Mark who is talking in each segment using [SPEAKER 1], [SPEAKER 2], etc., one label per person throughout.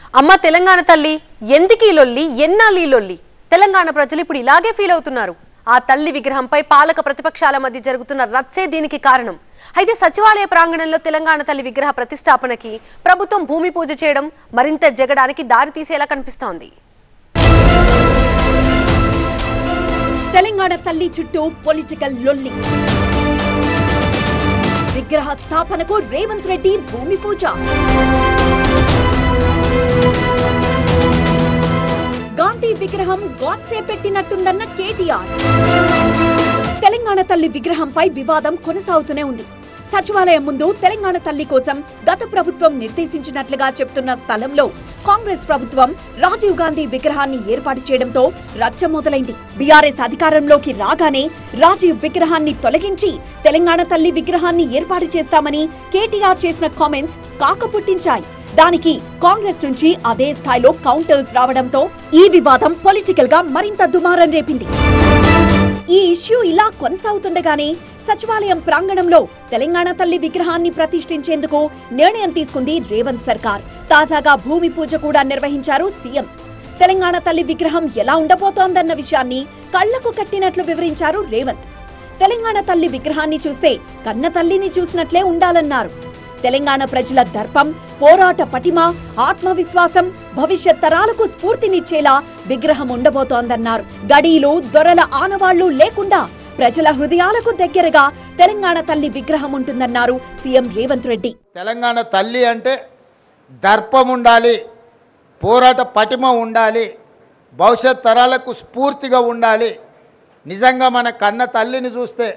[SPEAKER 1] అమ్మ తెలంగాణ తల్లి ఎందుకు ఈ లొల్లి ఎన్నాళ్ళు ఈ లొల్లి తెలంగాణ ప్రజలు ఇప్పుడు ఇలాగే ఫీల్ అవుతున్నారు ఆ తల్లి విగ్రహంపై పాలక ప్రతిపక్షాల మధ్య జరుగుతున్న రచ్చే దీనికి కారణం అయితే సచివాలయ ప్రాంగణంలో తెలంగాణ తల్లి విగ్రహ ప్రతిష్టాపనకి ప్రభుత్వం భూమి పూజ చేయడం మరింత జగడానికి దారి తీసేలా కనిపిస్తోంది
[SPEAKER 2] తెలంగాణ తల్లి చుట్టూ పొలిటికల్ లొల్లి విగ్రహ స్థాపనకు రేవంత్ రెడ్డి భూమి పూజ గాంధీ విగ్రహం గాడ్సే పెట్టినట్టుందన్న కేటీఆర్ తెలంగాణ తల్లి విగ్రహంపై వివాదం కొనసాగుతూనే ఉంది సచివాలయం ముందు తెలంగాణ తల్లి కోసం గత ప్రభుత్వం నిర్దేశించినట్లుగా చెప్తున్న స్థలంలో కాంగ్రెస్ ప్రభుత్వం రాజీవ్ గాంధీ విగ్రహాన్ని ఏర్పాటు చేయడంతో రచ్చ మొదలైంది బీఆర్ఎస్ అధికారంలోకి రాగానే రాజీవ్ విగ్రహాన్ని తొలగించి తెలంగాణ తల్లి విగ్రహాన్ని ఏర్పాటు చేస్తామని కేటీఆర్ చేసిన కామెంట్స్ కాకపుట్టించాయి దానికి కాంగ్రెస్ నుంచి అదే స్థాయిలో కౌంటర్స్ రావడంతో ఈ వివాదం పొలిటికల్ గా మరింత దుమారం రేపింది ఈ ఇష్యూ ఇలా కొనసాగుతుండగానే సచివాలయం ప్రాంగణంలో తెలంగాణ తల్లి విగ్రహాన్ని ప్రతిష్ఠించేందుకు నిర్ణయం తీసుకుంది రేవంత్ సర్కార్ తాజాగా భూమి పూజ కూడా నిర్వహించారు సీఎం తెలంగాణ తల్లి విగ్రహం ఎలా ఉండబోతోందన్న విషయాన్ని కళ్లకు కట్టినట్లు వివరించారు రేవంత్ తెలంగాణ తల్లి విగ్రహాన్ని చూస్తే కన్న తల్లిని చూసినట్లే ఉండాలన్నారు తెలంగాణ ప్రజల దర్పం పోరాట పటిమ ఆత్మవిశ్వాసం భవిష్యత్ తరాలకు స్ఫూర్తినిచ్చేలా విగ్రహం ఉండబోతోందన్నారు గడీలు దొరల ఆనవాళ్లు లేకుండా ప్రజల హృదయాలకు దగ్గరగా తెలంగాణ తల్లి విగ్రహం ఉంటుందన్నారు సీఎం రేవంత్ రెడ్డి
[SPEAKER 3] తెలంగాణ తల్లి అంటే దర్పం ఉండాలి పోరాట పటిమ ఉండాలి భవిష్యత్ తరాలకు స్ఫూర్తిగా ఉండాలి నిజంగా మన కన్న తల్లిని చూస్తే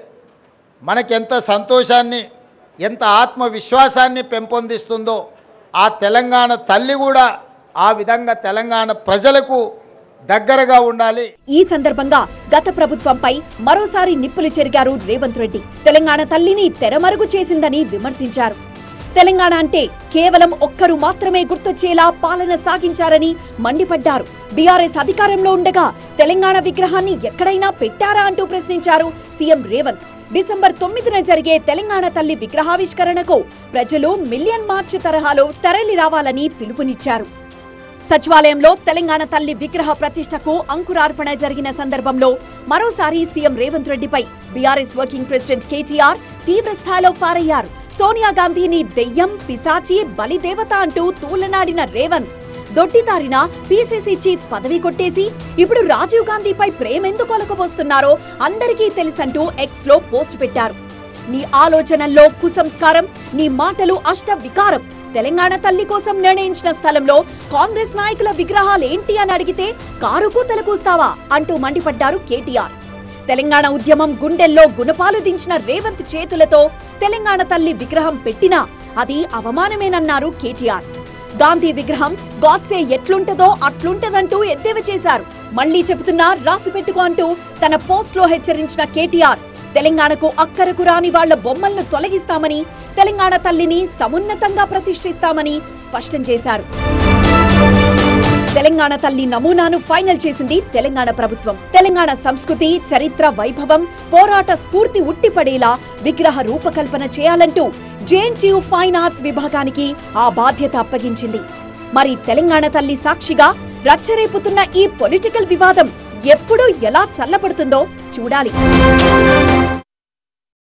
[SPEAKER 3] మనకెంత సంతోషాన్ని ఎంత ఆత్మవిశ్వాసాన్ని పెంపొందిస్తుందో ఆ తెలంగాణ తల్లి కూడా ఆ విధంగా తెలంగాణ ప్రజలకు దగ్గరగా ఉండాలి
[SPEAKER 2] ఈ సందర్భంగా గత ప్రభుత్వంపై మరోసారి నిప్పులు చెరిగారు రేవంత్ రెడ్డి తెలంగాణ తల్లిని తెరమరుగు చేసిందని విమర్శించారు తెలంగాణ అంటే కేవలం ఒక్కరు మాత్రమే గుర్తొచ్చేలా పాలన సాగించారని మండిపడ్డారు బీఆర్ఎస్ అధికారంలో ఉండగా తెలంగాణ విగ్రహాన్ని ఎక్కడైనా పెట్టారా అంటూ ప్రశ్నించారు సీఎం రేవంత్ డిసెంబర్ తొమ్మిదిన జరిగే తెలంగాణ తల్లి విగ్రహావిష్కరణకు ప్రజలు మిలియన్ మార్చ్ తరహాలో తరలి రావాలని పిలుపునిచ్చారు సచివాలయంలో తెలంగాణ తల్లి విగ్రహ ప్రతిష్టకు అంకురార్పణ జరిగిన సందర్భంలో మరోసారి సీఎం రేవంత్ రెడ్డిపై బీఆర్ఎస్ వర్కింగ్ ప్రెసిడెంట్ కేటీఆర్ తీవ్ర స్థాయిలో ఫారయ్యారు సోనియా గాంధీని దెయ్యం పిశాచి బలిదేవత అంటూ తూలనాడిన రేవంత్ దొడ్డిదారిన పీసీసీ చీఫ్ పదవి కొట్టేసి ఇప్పుడు రాజీవ్ గాంధీపై ప్రేమెందుకు ఒలకబోస్తున్నారో అందరికీ తెలుసంటూ ఎక్స్ లో పోస్ట్ పెట్టారు నీ ఆలోచనల్లో కుసంస్కారం నీ మాటలు అష్ట వికారం తెలంగాణ తల్లి కోసం నిర్ణయించిన స్థలంలో కాంగ్రెస్ నాయకుల విగ్రహాలేంటి అని అడిగితే కారుకు తలకూస్తావా అంటూ మండిపడ్డారు కేటీఆర్ తెలంగాణ ఉద్యమం గుండెల్లో గుణపాలు దించిన రేవంత్ చేతులతో తెలంగాణ తల్లి విగ్రహం పెట్టినా అది అవమానమేనన్నారు కేటీఆర్ గాంధీ విగ్రహం గాడ్సే ఎట్లుంటదో అట్లుంటదంటూ ఎద్దేవా చేశారు మళ్లీ చెబుతున్నా రాసి పెట్టుకో అంటూ తన పోస్ట్ లో హెచ్చరించిన కేటీఆర్ తెలంగాణకు అక్కరకు రాని వాళ్ల బొమ్మలను తొలగిస్తామని తెలంగాణ తల్లిని సమున్నతంగా ప్రతిష్ఠిస్తామని స్పష్టం చేశారు తెలంగాణ తల్లి నమూనాను ఫైనల్ చేసింది తెలంగాణ ప్రభుత్వం తెలంగాణ సంస్కృతి చరిత్ర వైభవం పోరాట స్ఫూర్తి ఉట్టిపడేలా విగ్రహ రూపకల్పన చేయాలంటూ జేఎన్టీయు ఫైన్ ఆర్ట్స్ విభాగానికి ఆ బాధ్యత అప్పగించింది మరి తెలంగాణ తల్లి సాక్షిగా రచ్చరేపుతున్న ఈ పొలిటికల్ వివాదం ఎప్పుడు ఎలా చల్లబడుతుందో చూడాలి